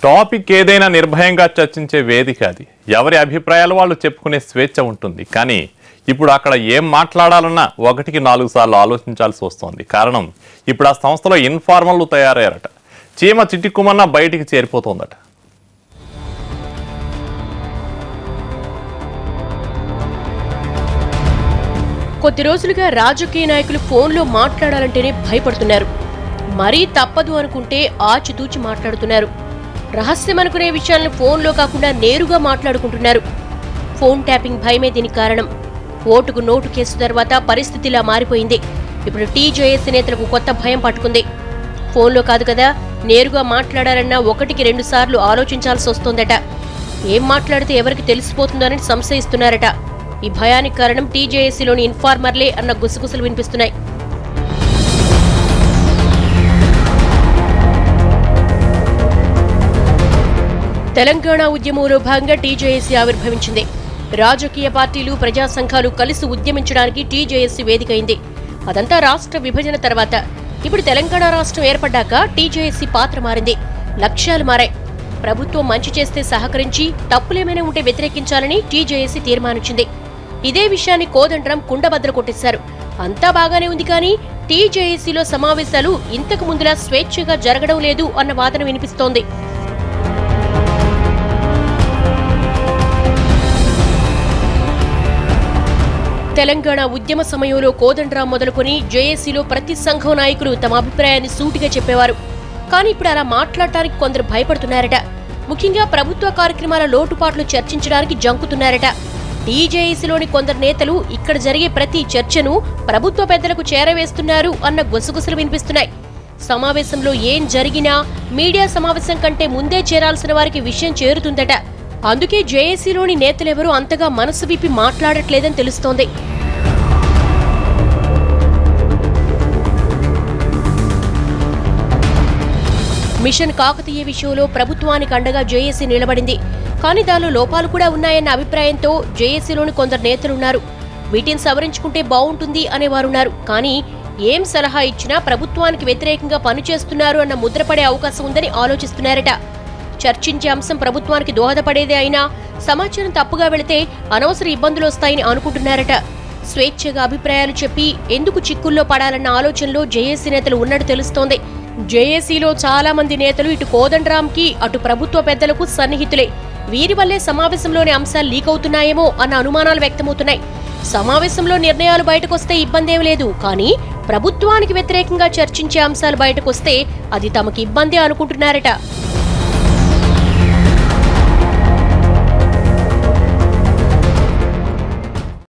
topic ఏదైనా నిర్భయంగా చర్చించే వేదిక అది ఎవరి అభిప్రాయాలు వాళ్ళు చెప్పుకునే స్వేచ్ఛ ఉంటుంది కానీ ఇప్పుడు అక్కడ ఏం మాట్లాడాలన్నా ఒకటికి నాలుగు సార్లు ఆలోచించాల్సి వస్తోంది కారణం ఇప్పుడు ఆ సంస్థలో ఇన్ఫార్మల్లు తయారయ్యారట చీమ చిటిక్కుమన్నా బయటికి చేరిపోతోందట కొద్ది రోజులుగా రాజకీయ నాయకులు ఫోన్లో మాట్లాడాలంటేనే భయపడుతున్నారు మరీ తప్పదు అనుకుంటే ఆచితూచి మాట్లాడుతున్నారు రహస్యం అనుకునే విషయాలను ఫోన్లో కాకుండా నేరుగా మాట్లాడుకుంటున్నారు ఫోన్ ట్యాపింగ్ భయమే దీనికి కారణం ఓటుకు నోటు కేసు తర్వాత పరిస్థితి ఇలా మారిపోయింది ఇప్పుడు టీజేఎస్ నేతలకు కొత్త భయం పట్టుకుంది ఫోన్లో కాదు కదా నేరుగా మాట్లాడాలన్నా ఒకటికి రెండు సార్లు ఆలోచించాల్సి వస్తోందట ఏం మాట్లాడితే ఎవరికి తెలిసిపోతుందోనని సంశయిస్తున్నారట ఈ భయానికి కారణం టీజేఏసీలోని ఇన్ఫార్మర్లే అన్న గుసగుసలు వినిపిస్తున్నాయి తెలంగాణ ఉద్యమంలో భాగంగా టీజేఏసీ ఆవిర్భవించింది రాజకీయ పార్టీలు ప్రజా సంఘాలు కలిసి ఉద్యమించడానికి టీజేఏసీ వేదికైంది అదంతా రాష్ట్ర విభజన తర్వాత ఇప్పుడు తెలంగాణ రాష్ట్రం ఏర్పడ్డాక టీజేఏసీ పాత్ర మారింది లక్ష్యాలు మారాయి ప్రభుత్వం మంచి చేస్తే సహకరించి తప్పులేమైనా ఉంటే వ్యతిరేకించాలని టీజేఏసీ తీర్మానించింది ఇదే విషయాన్ని కోదండరాం కుండబద్దలు కొట్టేశారు అంతా బాగానే ఉంది కానీ టీజేఏసీలో సమావేశాలు ఇంతకు ముందులా స్వేచ్ఛగా జరగడం లేదు అన్న వాదన వినిపిస్తోంది తెలంగాణ ఉద్యమ సమయంలో కోదండరాం మొదలుకొని జేఏసీలో ప్రతి సంఘం నాయకులు తమ అభిప్రాయాన్ని సూటిగా చెప్పేవారు కానీ ఇప్పుడు అలా మాట్లాడటానికి కొందరు భయపడుతున్నారట ముఖ్యంగా ప్రభుత్వ కార్యక్రమాల లోటుపాట్లు చర్చించడానికి జంకుతున్నారట టీజేఏసీలోని కొందరు నేతలు ఇక్కడ జరిగే ప్రతి చర్చను ప్రభుత్వ పెద్దలకు చేరవేస్తున్నారు అన్న గుసగుసలు వినిపిస్తున్నాయి సమావేశంలో ఏం జరిగినా మీడియా సమావేశం కంటే ముందే చేరాల్సిన వారికి విషయం చేరుతుందట అందుకే జేఏసీలోని నేతలెవరూ అంతగా మనసు విప్పి మాట్లాడట్లేదని తెలుస్తోంది మిషన్ కాకతీయ విషయంలో ప్రభుత్వానికి అండగా జేఏసీ నిలబడింది కానీ దానిలో లోపాలు కూడా ఉన్నాయన్న అభిప్రాయంతో జేఏసీలోని కొందరు నేతలున్నారు వీటిని సవరించుకుంటే బాగుంటుంది అనేవారున్నారు కానీ ఏం సలహా ఇచ్చినా ప్రభుత్వానికి వ్యతిరేకంగా పనిచేస్తున్నారు అన్న ముద్రపడే అవకాశం ఉందని ఆలోచిస్తున్నారట చర్చించే అంశం ప్రభుత్వానికి దోహదపడేదే అయినా సమాచారం తప్పుగా వెళితే అనవసర ఇబ్బందులు వస్తాయని అనుకుంటున్నారట స్వేచ్ఛగా అభిప్రాయాలు చెప్పి ఎందుకు చిక్కుల్లో పడాలన్న ఆలోచనలో జేఏసీ నేతలు ఉన్నట్టు తెలుస్తోంది జేఏసీలో చాలా మంది నేతలు ఇటు కోదండరాంకి అటు ప్రభుత్వ పెద్దలకు సన్నిహితులే వీరి వల్లే సమావేశంలోని అంశాలు లీక్ అవుతున్నాయేమో అన్న అనుమానాలు వ్యక్తమవుతున్నాయి సమావేశంలో నిర్ణయాలు బయటకొస్తే ఇబ్బందేం లేదు కానీ ప్రభుత్వానికి వ్యతిరేకంగా చర్చించే అంశాలు బయటకొస్తే అది తమకి ఇబ్బంది అనుకుంటున్నారట